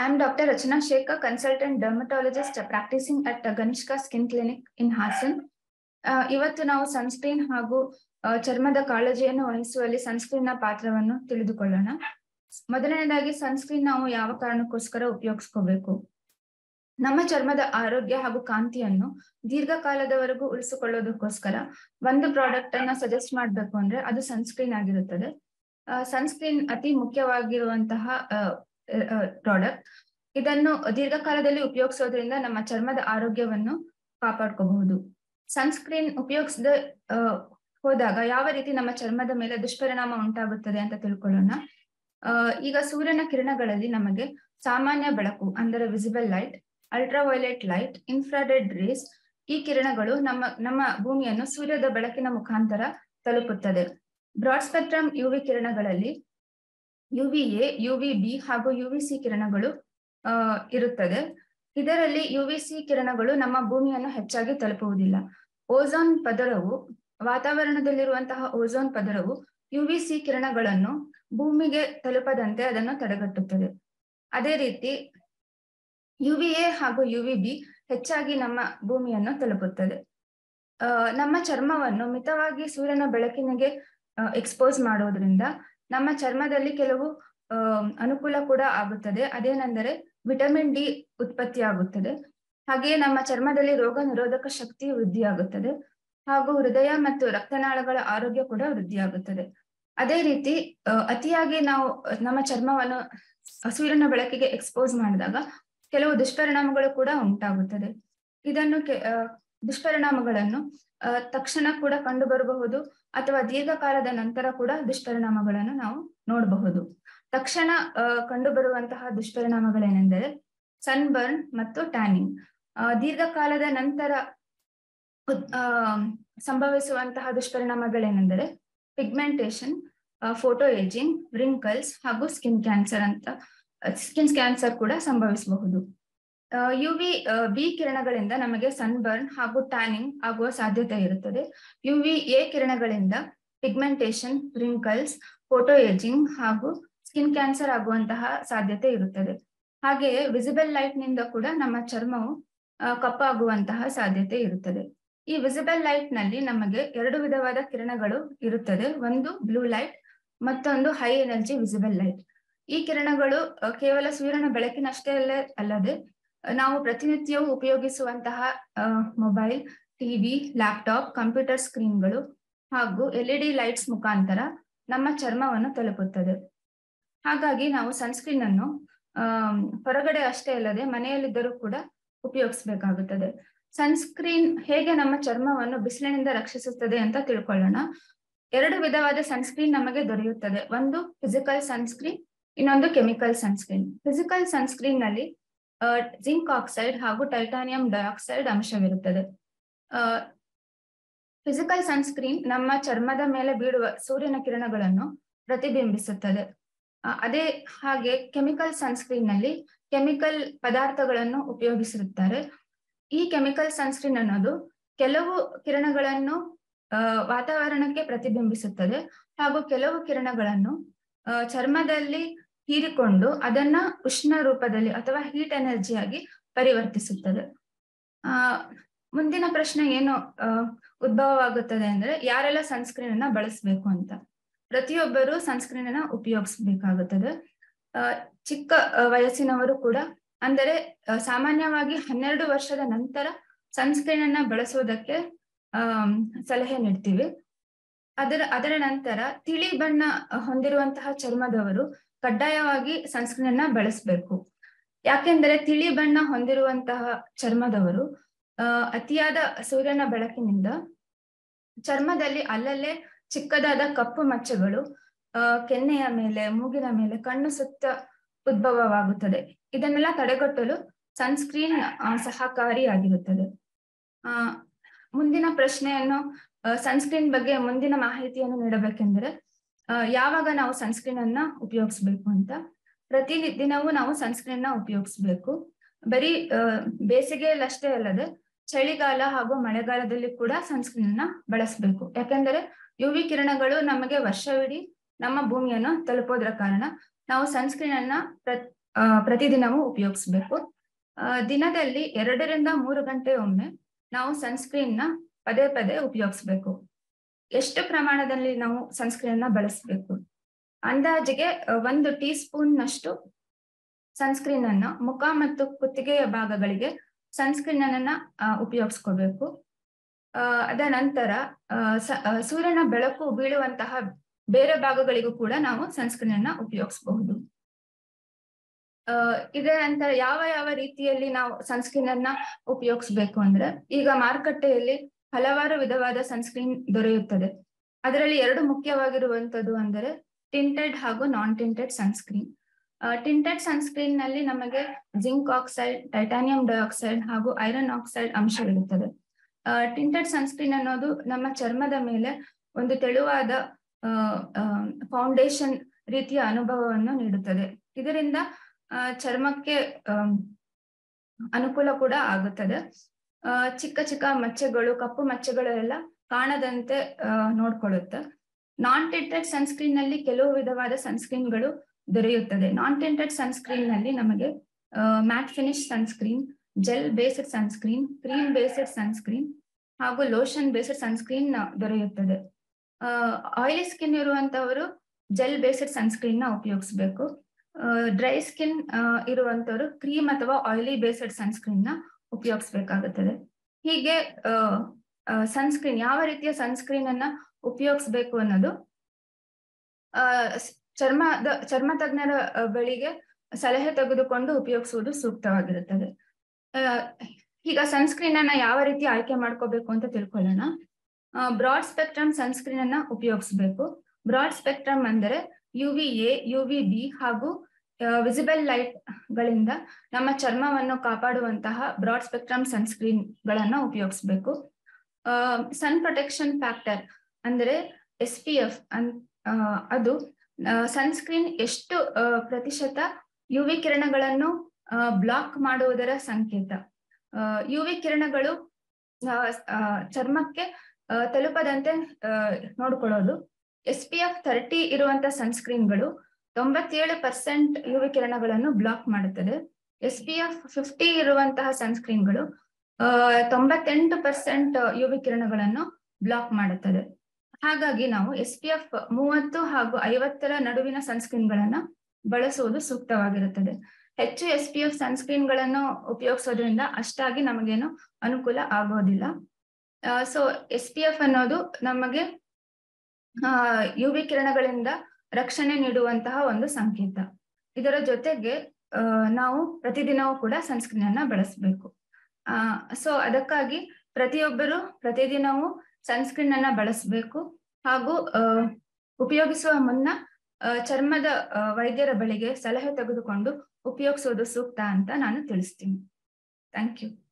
I'm Dr. Rachana Shekhar, consultant dermatologist practicing at Ganishka Skin Clinic in Hassan. ಆ, ಇವತ್ತು ನಾವು sunscreen ಹಾಗೂ ಆ, ಚರ್ಮದ ಕಾಳಜಿಯನ್ನು ವಹಿಸುವಲ್ಲಿ ಸನ್ಸ್ಕ್ರೀನ್ ನ ಪಾತ್ರವನ್ನು ತಿಳಿದುಕೊಳ್ಳೋಣ ಮೊದಲನೇದಾಗಿ ಸನ್ಸ್ಕ್ರೀನ್ ನಾವು ಯಾವ ಕಾರಣಕ್ಕೋಸ್ಕರ ಉಪಯೋಗಿಸ್ಕೋಬೇಕು ನಮ್ಮ ಚರ್ಮದ ಆರೋಗ್ಯ ಹಾಗೂ ಕಾಂತಿಯನ್ನು ದೀರ್ಘಕಾಲದವರೆಗೂ ಉಳಿಸಿಕೊಳ್ಳೋದಕ್ಕೋಸ್ಕರ ಒಂದು ಪ್ರಾಡಕ್ಟ್ ಅನ್ನ ಸಜೆಸ್ಟ್ ಮಾಡ್ಬೇಕು ಅಂದ್ರೆ ಅದು ಸನ್ಸ್ಕ್ರೀನ್ ಆಗಿರುತ್ತದೆ ಸನ್ಸ್ಕ್ರೀನ್ ಅತಿ ಮುಖ್ಯವಾಗಿರುವಂತಹ ಪ್ರಾಡಕ್ಟ್ ಇದನ್ನು ದೀರ್ಘಕಾಲದಲ್ಲಿ ಉಪಯೋಗಿಸೋದ್ರಿಂದ ನಮ್ಮ ಚರ್ಮದ ಆರೋಗ್ಯವನ್ನು ಕಾಪಾಡ್ಕೋಬಹುದು ಸನ್ಸ್ಕ್ರೀನ್ ಉಪಯೋಗಿಸದ ಹೋದಾಗ ಯಾವ ರೀತಿ ನಮ್ಮ ಚರ್ಮದ ಮೇಲೆ ದುಷ್ಪರಿಣಾಮ ಉಂಟಾಗುತ್ತದೆ ಅಂತ ತಿಳ್ಕೊಳ್ಳೋಣ ಈಗ ಸೂರ್ಯನ ಕಿರಣಗಳಲ್ಲಿ ನಮಗೆ ಸಾಮಾನ್ಯ ಬೆಳಕು ಅಂದರೆ visible light ultraviolet light infrared rays ಈ ಕಿರಣಗಳು ನಮ್ಮ ನಮ್ಮ ಭೂಮಿಯನ್ನು ಸೂರ್ಯದ ಬೆಳಕಿನ ಮುಖಾಂತರ ತಲುಪುತ್ತದೆ ಬ್ರಾಡ್ ಸ್ಪೆಕ್ಟ್ರಮ್ ಯುವಿ ಕಿರಣಗಳಲ್ಲಿ ಯುವಿ ಎ ಯುವಿ ಬಿ ಹಾಗೂ ಯುವಿ ಸಿ ಕಿರಣಗಳು ಅಹ್ ಇರುತ್ತದೆ ಇದರಲ್ಲಿ ಯುವಿ ಸಿ ಕಿರಣಗಳು ನಮ್ಮ ಭೂಮಿಯನ್ನು ಹೆಚ್ಚಾಗಿ ತಲುಪುವುದಿಲ್ಲ ಓಝೋನ್ ಪದರವು ವಾತಾವರಣದಲ್ಲಿರುವಂತಹ ಓಝೋನ್ ಪದರವು ಯುವಿ ಸಿ ಕಿರಣಗಳನ್ನು ಭೂಮಿಗೆ ತಲುಪದಂತೆ ಅದನ್ನು ತಡೆಗಟ್ಟುತ್ತದೆ ಅದೇ ರೀತಿ ಯುವಿ ಎ ಹಾಗೂ ಯುವಿ ಬಿ ಹೆಚ್ಚಾಗಿ ನಮ್ಮ ಭೂಮಿಯನ್ನು ತಲುಪುತ್ತದೆ ಅಹ್ ನಮ್ಮ ಚರ್ಮವನ್ನು ಮಿತವಾಗಿ ಸೂರ್ಯನ ಬೆಳಕಿನಿಗೆ ಎಕ್ಸ್ಪೋಸ್ ಮಾಡೋದ್ರಿಂದ ನಮ್ಮ ಚರ್ಮದಲ್ಲಿ ಕೆಲವು ಅಹ್ ಅನುಕೂಲ ಕೂಡ ಆಗುತ್ತದೆ ಅದೇನೆಂದರೆ ವಿಟಮಿನ್ ಡಿ ಉತ್ಪತ್ತಿ ಆಗುತ್ತದೆ ಹಾಗೆಯೇ ನಮ್ಮ ಚರ್ಮದಲ್ಲಿ ರೋಗ ನಿರೋಧಕ ಶಕ್ತಿ ವೃದ್ಧಿಯಾಗುತ್ತದೆ ಹಾಗೂ ಹೃದಯ ಮತ್ತು ರಕ್ತನಾಳಗಳ ಆರೋಗ್ಯ ಕೂಡ ವೃದ್ಧಿಯಾಗುತ್ತದೆ ಅದೇ ರೀತಿ ಅತಿಯಾಗಿ ನಾವು ನಮ್ಮ ಚರ್ಮವನ್ನು ಸೂರ್ಯನ ಬೆಳಕಿಗೆ ಎಕ್ಸ್ಪೋಸ್ ಮಾಡಿದಾಗ ಕೆಲವು ದುಷ್ಪರಿಣಾಮಗಳು ಕೂಡ ಉಂಟಾಗುತ್ತದೆ ಇದನ್ನು ದುಷ್ಪರಿಣಾಮಗಳನ್ನು ತಕ್ಷಣ ಕೂಡ ಕಂಡು ಬರಬಹುದು ಅಥವಾ ದೀರ್ಘಕಾಲದ ನಂತರ ಕೂಡ ದುಷ್ಪರಿಣಾಮಗಳನ್ನು ನಾವು ನೋಡಬಹುದು ತಕ್ಷಣ ಕಂಡು ಬರುವಂತಹ ದುಷ್ಪರಿಣಾಮಗಳೇನೆಂದರೆ ಸನ್ಬರ್ನ್ ಮತ್ತು ಟ್ಯಾನಿಂಗ್ ದೀರ್ಘಕಾಲದ ನಂತರ ಸಂಭವಿಸುವಂತಹ ದುಷ್ಪರಿಣಾಮಗಳೇನೆಂದರೆ ಪಿಗ್ಮೆಂಟೇಶನ್ ಫೋಟೋ ಏಜಿಂಗ್ ರಿಂಕಲ್ಸ್ ಹಾಗೂ ಸ್ಕಿನ್ ಕ್ಯಾನ್ಸರ್ ಅಂತ ಸ್ಕಿನ್ ಕ್ಯಾನ್ಸರ್ ಕೂಡ ಸಂಭವಿಸಬಹುದು ಯು ವಿ ಬಿ ಕಿರಣಗಳಿಂದ ನಮಗೆ ಸನ್ಬರ್ನ್ ಹಾಗೂ ಟ್ಯಾನಿಂಗ್ ಆಗುವ ಸಾಧ್ಯತೆ ಇರುತ್ತದೆ ಯು ವಿ ಎ ಕಿರಣಗಳಿಂದ ಪಿಗ್ಮೆಂಟೇಶನ್ ರಿಂಕಲ್ಸ್ ಫೋಟೋ ಏಜಿಂಗ್ ಹಾಗೂ ಸ್ಕಿನ್ ಕ್ಯಾನ್ಸರ್ ಆಗುವಂತಹ ಸಾಧ್ಯತೆ ಇರುತ್ತದೆ ಹಾಗೆಯೇ ವಿಸಿಬಲ್ ಲೈಟ್ ನಿಂದ ಕೂಡ ನಮ್ಮ ಚರ್ಮವು ಕಪ್ಪಾಗುವಂತಹ ಸಾಧ್ಯತೆ ಇರುತ್ತದೆ ಈ ವಿಸಿಬಲ್ ಲೈಟ್ ನಲ್ಲಿ ನಮಗೆ ಎರಡು ವಿಧವಾದ ಕಿರಣಗಳು ಇರುತ್ತದೆ ಒಂದು ಬ್ಲೂ ಲೈಟ್ ಮತ್ತೊಂದು ಹೈ ಎನರ್ಜಿ ವಿಸಿಬಲ್ ಲೈಟ್ ಈ ಕಿರಣಗಳು ಕೇವಲ ಸೂರ್ಯನ ಬೆಳಕಿನಷ್ಟೇ ಅಲ್ಲ ಅಲ್ಲದೆ ನಾವು ಪ್ರತಿನಿತ್ಯವೂ ಉಪಯೋಗಿಸುವಂತಹ ಮೊಬೈಲ್ ಟಿವಿ ಲ್ಯಾಪ್ಟಾಪ್ ಕಂಪ್ಯೂಟರ್ ಸ್ಕ್ರೀನ್ಗಳು ಹಾಗೂ ಎಲ್ ಇ ಡಿ ಲೈಟ್ಸ್ ಮುಖಾಂತರ ನಮ್ಮ ಚರ್ಮವನ್ನು ತಲುಪುತ್ತದೆ ಹಾಗಾಗಿ ನಾವು ಸನ್ಸ್ಕ್ರೀನ್ ಅನ್ನು ಅಹ್ ಹೊರಗಡೆ ಅಷ್ಟೇ ಅಲ್ಲದೆ ಮನೆಯಲ್ಲಿದ್ದರೂ ಕೂಡ ಉಪಯೋಗಿಸಬೇಕಾಗುತ್ತದೆ ಸನ್ಸ್ಕ್ರೀನ್ ಹೇಗೆ ನಮ್ಮ ಚರ್ಮವನ್ನು ಬಿಸಿಲಿನಿಂದ ರಕ್ಷಿಸುತ್ತದೆ ಅಂತ ತಿಳ್ಕೊಳ್ಳೋಣ ಎರಡು ವಿಧವಾದ ಸನ್ಸ್ಕ್ರೀನ್ ನಮಗೆ ದೊರೆಯುತ್ತದೆ ಒಂದು ಫಿಸಿಕಲ್ ಸನ್ಸ್ಕ್ರೀನ್ ಇನ್ನೊಂದು ಕೆಮಿಕಲ್ ಸನ್ಸ್ಕ್ರೀನ್ ಫಿಸಿಕಲ್ ಸನ್ಸ್ಕ್ರೀನ್ ನಲ್ಲಿ ಜಿಂಕ್ ಆಕ್ಸೈಡ್ ಹಾಗೂ ಟೈಟಾನಿಯಂ ಡೈಆಕ್ಸೈಡ್ ಅಂಶವಿರುತ್ತದೆ ಫಿಸಿಕಲ್ ಸನ್ಸ್ಕ್ರೀನ್ ನಮ್ಮ ಚರ್ಮದ ಮೇಲೆ ಬೀಳುವ ಸೂರ್ಯನ ಕಿರಣಗಳನ್ನು ಪ್ರತಿಬಿಂಬಿಸುತ್ತದೆ ಅದೇ ಹಾಗೆ ಕೆಮಿಕಲ್ ಸನ್ಸ್ಕ್ರೀನ್ ನಲ್ಲಿ ಕೆಮಿಕಲ್ ಪದಾರ್ಥಗಳನ್ನು ಉಪಯೋಗಿಸಿರುತ್ತಾರೆ ಈ ಕೆಮಿಕಲ್ ಸನ್ಸ್ಕ್ರೀನ್ ಅನ್ನೋದು ಕೆಲವು ಕಿರಣಗಳನ್ನು ವಾತಾವರಣಕ್ಕೆ ಪ್ರತಿಬಿಂಬಿಸುತ್ತದೆ ಹಾಗೂ ಕೆಲವು ಕಿರಣಗಳನ್ನು ಚರ್ಮದಲ್ಲಿ ಹೀರಿಕೊಂಡು ಅದನ್ನ ಉಷ್ಣ ರೂಪದಲ್ಲಿ ಅಥವಾ ಹೀಟ್ ಎನರ್ಜಿಯಾಗಿ ಪರಿವರ್ತಿಸುತ್ತದೆ ಆ ಮುಂದಿನ ಪ್ರಶ್ನೆ ಏನು ಉದ್ಭವವಾಗುತ್ತದೆ ಅಂದ್ರೆ ಯಾರೆಲ್ಲ ಸನ್ಸ್ಕ್ರೀನ್ ಅನ್ನ ಬಳಸಬೇಕು ಅಂತ ಪ್ರತಿಯೊಬ್ಬರು ಸನ್ಸ್ಕ್ರೀನ್ ಅನ್ನ ಉಪಯೋಗಿಸಬೇಕಾಗುತ್ತದೆ ಚಿಕ್ಕ ವಯಸ್ಸಿನವರು ಕೂಡ ಅಂದರೆ ಸಾಮಾನ್ಯವಾಗಿ ಹನ್ನೆರಡು ವರ್ಷದ ನಂತರ ಸನ್ಸ್ಕ್ರೀನ್ ಅನ್ನ ಬಳಸೋದಕ್ಕೆ ಅಹ್ ಸಲಹೆ ನೀಡ್ತೀವಿ ಅದರ ಅದರ ನಂತರ ತಿಳಿ ಬಣ್ಣ ಹೊಂದಿರುವಂತಹ ಚರ್ಮದವರು ಕಡ್ಡಾಯವಾಗಿ ಸನ್ಸ್ಕ್ರೀನ್ ಅನ್ನ ಬಳಸಬೇಕು ಯಾಕೆಂದರೆ ತಿಳಿ ಬಣ್ಣ ಹೊಂದಿರುವಂತಹ ಚರ್ಮದವರು ಅಹ್ ಅತಿಯಾದ ಸೂರ್ಯನ ಬೆಳಕಿನಿಂದ ಚರ್ಮದಲ್ಲಿ ಅಲ್ಲಲ್ಲೇ ಚಿಕ್ಕದಾದ ಕಪ್ಪು ಮಚ್ಚೆಗಳು ಅಹ್ ಕೆನ್ನೆಯ ಮೇಲೆ ಮೂಗಿನ ಮೇಲೆ ಕಣ್ಣು ಸುತ್ತ ಉದ್ಭವವಾಗುತ್ತದೆ ಇದನ್ನೆಲ್ಲ ತಡೆಗಟ್ಟಲು ಸನ್ಸ್ಕ್ರೀನ್ ಸಹಕಾರಿಯಾಗಿರುತ್ತದೆ ಆ ಮುಂದಿನ ಪ್ರಶ್ನೆಯನ್ನು ಸನ್ಸ್ಕ್ರೀನ್ ಬಗ್ಗೆ ಮುಂದಿನ ಮಾಹಿತಿಯನ್ನು ನೀಡಬೇಕೆಂದರೆ ಯಾವಾಗ ನಾವು ಸನ್ಸ್ಕ್ರೀನ್ ಅನ್ನ ಉಪಯೋಗಿಸ್ಬೇಕು ಅಂತ ಪ್ರತಿ ದಿನವೂ ನಾವು ಸನ್ಸ್ಕ್ರೀನ್ ನ ಉಪಯೋಗಿಸ್ಬೇಕು ಬರೀ ಬೇಸಿಗೆಯಲ್ಲಿ ಅಷ್ಟೇ ಅಲ್ಲದೆ ಚಳಿಗಾಲ ಹಾಗೂ ಮಳೆಗಾಲದಲ್ಲಿ ಕೂಡ ಸನ್ಸ್ಕ್ರೀನ್ ಅನ್ನ ಬಳಸಬೇಕು ಯಾಕೆಂದರೆ ಯು ವಿ ಕಿರಣಗಳು ನಮಗೆ ವರ್ಷವಿಡೀ ನಮ್ಮ ಭೂಮಿಯನ್ನು ತಲುಪೋದ್ರ ಕಾರಣ ನಾವು ಸನ್ಸ್ಕ್ರೀನ್ ಅನ್ನ ಪ್ರತಿದಿನವೂ ಉಪಯೋಗಿಸ್ಬೇಕು ದಿನದಲ್ಲಿ ಎರಡರಿಂದ ಮೂರು ಗಂಟೆ ಒಮ್ಮೆ ನಾವು ಸನ್ಸ್ಕ್ರೀನ್ ನ ಪದೇ ಪದೇ ಉಪಯೋಗಿಸ್ಬೇಕು ಎಷ್ಟು ಪ್ರಮಾಣದಲ್ಲಿ ನಾವು ಸನ್ಸ್ಕ್ರೀನ್ ನ ಬಳಸಬೇಕು ಅಂದಾಜಿಗೆ ಒಂದು ಟೀ ಸ್ಪೂನ್ ನಷ್ಟು ಸನ್ಸ್ಕ್ರೀನ್ ಅನ್ನ ಮುಖ ಮತ್ತು ಕುತ್ತಿಗೆಯ ಭಾಗಗಳಿಗೆ ಸನ್ಸ್ಕ್ರೀನ್ ಅನ್ನ ಉಪಯೋಗಿಸ್ಕೋಬೇಕು ಅದ ನಂತರ ಸೂರ್ಯನ ಬೆಳಕು ಬೀಳುವಂತಹ ಬೇರೆ ಭಾಗಗಳಿಗೂ ಕೂಡ ನಾವು ಸನ್ಸ್ಕ್ರೀನ್ ಅನ್ನ ಉಪಯೋಗಿಸಬಹುದು ಇದರ ನಂತರ ಯಾವ ಯಾವ ರೀತಿಯಲ್ಲಿ ನಾವು ಸನ್ಸ್ಕ್ರೀನ್ ಅನ್ನ ಉಪಯೋಗಿಸ್ಬೇಕು ಅಂದ್ರೆ ಈಗ ಮಾರುಕಟ್ಟೆಯಲ್ಲಿ ಹಲವಾರು ವಿಧವಾದ ಸನ್ಸ್ಕ್ರೀನ್ ದೊರೆಯುತ್ತದೆ ಅದರಲ್ಲಿ ಎರಡು ಮುಖ್ಯವಾಗಿರುವಂತದ್ದು ಅಂದರೆ ಟಿಂಟೆಡ್ ಹಾಗೂ non tinted sunscreen tinted sunscreen ನಲ್ಲಿ ನಮಗೆ ಜಿಂಕ್ ಆಕ್ಸೈಡ್ ಟೈಟಾನಿಯಂ ಡೈಆಕ್ಸೈಡ್ ಹಾಗೂ ಐರನ್ ಆಕ್ಸೈಡ್ ಅಂಶವಿರುತ್ತದೆ ಟಿಂಟೆಡ್ ಸನ್ಸ್ಕ್ರೀನ್ ಅನ್ನೋದು ನಮ್ಮ ಚರ್ಮದ ಮೇಲೆ ಒಂದು ತೆಳುವಾದ ಫೌಂಡೇಶನ್ ರೀತಿಯ ಅನುಭವವನ್ನು ನೀಡುತ್ತದೆ ಇದರಿಂದ ಚರ್ಮಕ್ಕೆ ಅನುಕೂಲ ಕೂಡ ಆಗುತ್ತದೆ ಚಿಕ್ಕ ಚಿಕ್ಕ ಮಚ್ಚೆಗಳು ಕಪ್ಪು ಮಚ್ಚೆಗಳು ಎಲ್ಲ ಕಾಣದಂತೆ ನೋಡ್ಕೊಳ್ಳುತ್ತೆ ನಾನ್ ಟಿಂಟೆಡ್ ಸನ್ಸ್ಕ್ರೀನ್ ನಲ್ಲಿ ಕೆಲವು ವಿಧವಾದ ಸನ್ಸ್ಕ್ರೀನ್ಗಳು ದೊರೆಯುತ್ತದೆ ನಾನ್ ಟಿಂಟೆಡ್ ಸನ್ಸ್ಕ್ರೀನ್ ನಲ್ಲಿ ನಮಗೆ matte finish sunscreen gel based sunscreen cream based sunscreen ಹಾಗೂ ಲೋಷನ್ ಬೇಸ್ಡ್ ಸನ್ಸ್ಕ್ರೀನ್ ದೊರೆಯುತ್ತದೆ ಆಯಿಲಿ ಸ್ಕಿನ್ ಇರುವಂತವರು ಜೆಲ್ ಬೇಸ್ಡ್ ಸನ್ಸ್ಕ್ರೀನ್ ನ ಉಪಯೋಗಿಸ್ಬೇಕು ಡ್ರೈ ಸ್ಕಿನ್ ಇರುವಂತವರು ಕ್ರೀಮ್ ಅಥವಾ ಆಯಿಲಿ ಬೇಸ್ಡ್ ಸನ್ಸ್ಕ್ರೀನ್ ನ ಉಪಯೋಗಿಸ್ಬೇಕಾಗುತ್ತದೆ ಹೀಗೆ ಸನ್ಸ್ಕ್ರೀನ್ ಯಾವ ರೀತಿಯ ಸನ್ಸ್ಕ್ರೀನ್ ಅನ್ನ ಉಪಯೋಗಿಸ್ಬೇಕು ಅನ್ನೋದು ಚರ್ಮದ ಚರ್ಮ ತಜ್ಞರ ಬಳಿಗೆ ಸಲಹೆ ತೆಗೆದುಕೊಂಡು ಉಪಯೋಗಿಸುವುದು ಸೂಕ್ತವಾಗಿರುತ್ತದೆ ಈಗ ಸನ್ಸ್ಕ್ರೀನ್ ಅನ್ನ ಯಾವ ರೀತಿ ಆಯ್ಕೆ ಮಾಡ್ಕೋಬೇಕು ಅಂತ ತಿಳ್ಕೊಳ್ಳೋಣ ಬ್ರಾಡ್ ಸ್ಪೆಕ್ಟ್ರಮ್ ಸನ್ಸ್ಕ್ರೀನ್ ಅನ್ನ ಉಪಯೋಗಿಸ್ಬೇಕು ಬ್ರಾಡ್ ಸ್ಪೆಕ್ಟ್ರಮ್ ಅಂದರೆ U V A U V B ಹಾಗೂ ವಿಸಿಬಲ್ ಲೈಟ್ ಗಳಿಂದ ನಮ್ಮ ಚರ್ಮವನ್ನು ಕಾಪಾಡುವಂತಹ ಬ್ರಾಡ್ ಸ್ಪೆಕ್ಟ್ರಮ್ ಸನ್ಸ್ಕ್ರೀನ್ ಗಳನ್ನ ಉಪಯೋಗಿಸ್ಬೇಕು ಸನ್ ಪ್ರೊಟೆಕ್ಷನ್ ಫ್ಯಾಕ್ಟರ್ ಅಂದರೆ ಎಸ್ ಪಿ ಎಫ್ ಅನ್ ಅದು ಸನ್ಸ್ಕ್ರೀನ್ ಎಷ್ಟು ಪ್ರತಿಶತ ಯು ವಿ ಕಿರಣಗಳನ್ನು ಬ್ಲಾಕ್ ಮಾಡುವುದರ ಸಂಕೇತ ಯು ವಿ ಕಿರಣಗಳು ಚರ್ಮಕ್ಕೆ ತಲುಪದಂತೆ ನೋಡ್ಕೊಳ್ಳೋದು ಎಸ್ ಪಿ ಎಫ್ ಥರ್ಟಿ ಇರುವಂತ ಸನ್ಸ್ಕ್ರೀನ್ಗಳು ತೊಂಬತ್ತೇಳು ಪರ್ಸೆಂಟ್ ಯು ವಿ ಕಿರಣಗಳನ್ನು ಬ್ಲಾಕ್ ಮಾಡುತ್ತದೆ ಎಸ್ ಪಿ ಎಫ್ ಫಿಫ್ಟಿ ಇರುವಂತಹ ಸನ್ಸ್ಕ್ರೀನ್ಗಳು ತೊಂಬತ್ತೆಂಟು ಪರ್ಸೆಂಟ್ ಯು ವಿ ಕಿರಣಗಳನ್ನು ಬ್ಲಾಕ್ ಮಾಡುತ್ತದೆ ಹಾಗಾಗಿ ನಾವು ಎಸ್ ಪಿ ಎಫ್ ಮೂವತ್ತು ಹಾಗೂ ಐವತ್ತರ ನಡುವಿನ ಸನ್ಸ್ಕ್ರೀನ್ಗಳನ್ನ ಬಳಸುವುದು ಸೂಕ್ತವಾಗಿರುತ್ತದೆ ಹೆಚ್ಚು ಎಸ್ ಪಿ ಎಫ್ ಸನ್ಸ್ಕ್ರೀನ್ಗಳನ್ನು ಉಪಯೋಗಿಸೋದ್ರಿಂದ ಅಷ್ಟಾಗಿ ನಮಗೇನು ಅನುಕೂಲ ಆಗೋದಿಲ್ಲ ಸೊ ಎಸ್ ಪಿ ಎಫ್ ಅನ್ನೋದು ನಮಗೆ ಯು ವಿ ಕಿರಣಗಳಿಂದ ರಕ್ಷಣೆ ನೀಡುವಂತಹ ಒಂದು ಸಂಕೇತ ಇದರ ಜೊತೆಗೆ ನಾವು ಪ್ರತಿದಿನವೂ ಕೂಡ ಸನ್ಸ್ಕ್ರೀನ್ ಅನ್ನ ಬಳಸಬೇಕು ಆ ಸೊ ಅದಕ್ಕಾಗಿ ಪ್ರತಿಯೊಬ್ಬರು ಪ್ರತಿದಿನವೂ ಸನ್ಸ್ಕ್ರೀನ್ ಅನ್ನ ಬಳಸಬೇಕು ಹಾಗೂ ಉಪಯೋಗಿಸುವ ಮುನ್ನ ಚರ್ಮದ ವೈದ್ಯರ ಬಳಿಗೆ ಸಲಹೆ ತೆಗೆದುಕೊಂಡು ಉಪಯೋಗಿಸುವುದು ಸೂಕ್ತ ಅಂತ ನಾನು ತಿಳಿಸ್ತೀನಿ ಥ್ಯಾಂಕ್ ಯು